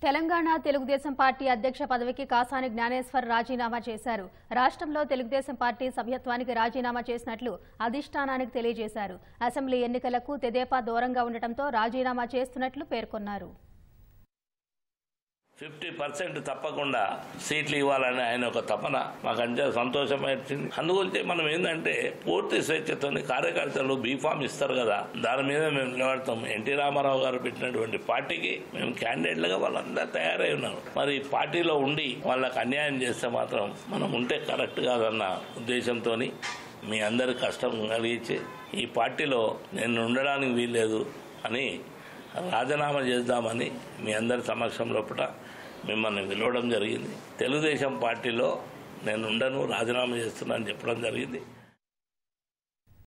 Telangana Telugu Desam party అధ్యక్ష పదవికి కాసాని జ్ఞానేశ్వర్ రాజీనామా చేశారు రాష్ట్రంలో తెలుగుదేశం పార్టీ సభ్యత్వానికి రాజీనామా చేసినట్లు అధిష్టానానికి తెలియజేశారు అసెంబ్లీ ఎన్నికలకు తెదేపా దూరంగా ఉండటంతో రాజీనామా చేస్తున్నట్లు పేర్కొన్నారు ఫిఫ్టీ పర్సెంట్ తప్పకుండా సీట్లు ఇవ్వాలని ఆయన ఒక తపన మాకు అంతే సంతోషం వచ్చింది అందుగురించి మనం ఏంటంటే పూర్తి స్వేచ్ఛతో కార్యకర్తలు బీఫామ్ ఇస్తారు కదా దాని మీద మేము నిలబడతాం ఎన్టీ రామారావు గారు పెట్టినటువంటి పార్టీకి మేము క్యాండిడేట్లుగా వాళ్ళందరూ తయారై ఉన్నారు మరి ఈ పార్టీలో ఉండి వాళ్ళకి అన్యాయం చేస్తే మాత్రం మనం ఉంటే కరెక్ట్ కాదన్న ఉద్దేశంతో మీ అందరి కష్టం కలిగించి ఈ పార్టీలో నేను ఉండడానికి వీల్లేదు అని రాజీనామా చేద్దామని మీ అందరి సమక్షం లోపల మిమ్మల్ని పిలవడం జరిగింది తెలుగుదేశం పార్టీలో నేను ఉండను రాజీనామా చేస్తున్నా అని చెప్పడం జరిగింది